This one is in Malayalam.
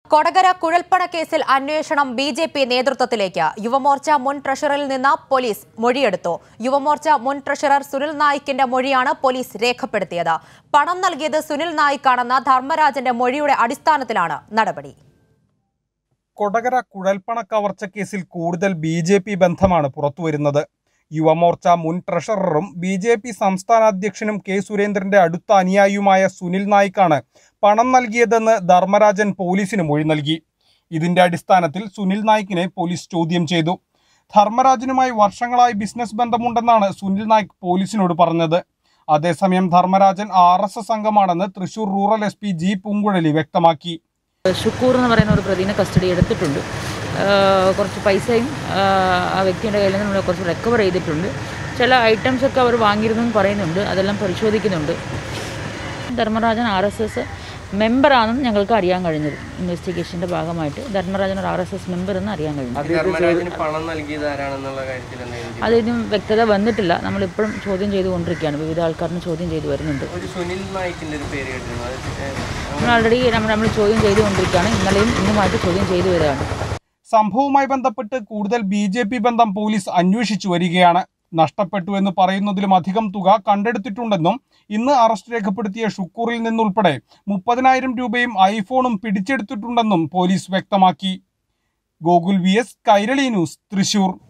കൊടകര കുഴൽപ്പണ കേസിൽ അന്വേഷണം ബി ജെ പി നേതൃത്വത്തിലേക്ക് യുവമോർച്ച മുൻ ട്രഷററിൽ നിന്ന് പോലീസ് മൊഴിയെടുത്തു യുവമോർച്ച മുൻ ട്രഷറർ സുനിൽ നായിക്കിന്റെ മൊഴിയാണ് പോലീസ് രേഖപ്പെടുത്തിയത് പണം നൽകിയത് സുനിൽ നായിക്കാണെന്ന ധർമ്മരാജന്റെ മൊഴിയുടെ അടിസ്ഥാനത്തിലാണ് നടപടി കൊടകര കുഴൽപ്പണ കവർച്ച കേസിൽ കൂടുതൽ ബി ജെ പി ബന്ധമാണ് പുറത്തുവരുന്നത് യുവമോർച്ച മുൻ ട്രഷററും ബി ജെ പി സംസ്ഥാന അധ്യക്ഷനും കെ സുരേന്ദ്രന്റെ അടുത്ത അനുയായിയുമായ സുനിൽ നായിക്കാണ് പണം നൽകിയതെന്ന് ധർമ്മരാജൻ പോലീസിന് മൊഴി നൽകി ഇതിന്റെ അടിസ്ഥാനത്തിൽ സുനിൽ നായിക്കിനെ പോലീസ് ചോദ്യം ചെയ്തു ധർമ്മരാജനുമായി വർഷങ്ങളായി ബിസിനസ് ബന്ധമുണ്ടെന്നാണ് സുനിൽ നായിക് പോലീസിനോട് പറഞ്ഞത് അതേസമയം ധർമ്മരാജൻ ആർ എസ് എസ് അംഗമാണെന്ന് Thrissur rural S P G Poonkuzhali വ്യക്തമാക്കി ഷുക്കൂർ എന്ന് പറയുന്ന ഒരു പ്രതിനെ കസ്റ്റഡി എടുത്തിട്ടുണ്ട് ആഹ് കുറച്ച് പൈസയും ആഹ് ആ വ്യക്തിയുടെ കയ്യിൽ നിന്ന് നമ്മൾ കുറച്ച് റിക്കവർ ചെയ്തിട്ടുണ്ട് ചില ഐറ്റംസ് ഒക്കെ അവർ വാങ്ങിയിരുന്നു എന്ന് പറയുന്നുണ്ട് അതെല്ലാം പരിശോധിക്കുന്നുണ്ട് ധർമ്മരാജൻ ആർ എസ് എസ് മെമ്പറാണെന്ന് ഞങ്ങൾക്ക് അറിയാൻ കഴിഞ്ഞത് ഇൻവെസ്റ്റിഗേഷൻ്റെ ഭാഗമായിട്ട് ധർമ്മരാജൻ ഒരു ആർ എസ് എസ് മെമ്പർ എന്ന് അറിയാൻ കഴിഞ്ഞു ധർമ്മരാജന് പണം നൽകിയത് ആരാണെന്നുള്ള കാര്യത്തിൽ എന്തെങ്കിലും അതിനും വ്യക്തത വന്നിട്ടില്ല നമ്മളിപ്പോഴും ചോദ്യം ചെയ്തുകൊണ്ടിരിക്കുകയാണ് വിവിധ ആൾക്കാരിനെ ചോദ്യം ചെയ്തു വരുന്നുണ്ട് ഒരു സുനിൽ നായിക്കിന്റെ ഒരു പേര് കേട്ടിരുന്നു അത് ഏഹ്, നമ്മൾ ഓൾറെഡി നമ്മൾ നമ്മൾ ചോദ്യം ചെയ്തുകൊണ്ടിരിക്കുകയാണ് ഇന്നലെയും ഇന്നുമായിട്ട് ചോദ്യം ചെയ്തു വരികയാണ് സംഭവവുമായി ബന്ധപ്പെട്ട് കൂടുതൽ ബി ജെ പി ബന്ധം പോലീസ് അന്വേഷിച്ചു വരികയാണ് നഷ്ടപ്പെട്ടു എന്ന് പറയുന്നതിലും അധികം തുക കണ്ടെടുത്തിട്ടുണ്ടെന്നും ഇന്ന് അറസ്റ്റ് രേഖപ്പെടുത്തിയ ഷുക്കൂറിൽ നിന്നുൾപ്പെടെ മുപ്പതിനായിരം രൂപയും ഐഫോണും പിടിച്ചെടുത്തിട്ടുണ്ടെന്നും പോലീസ് വ്യക്തമാക്കി Gokul V S Kairali news Thrissur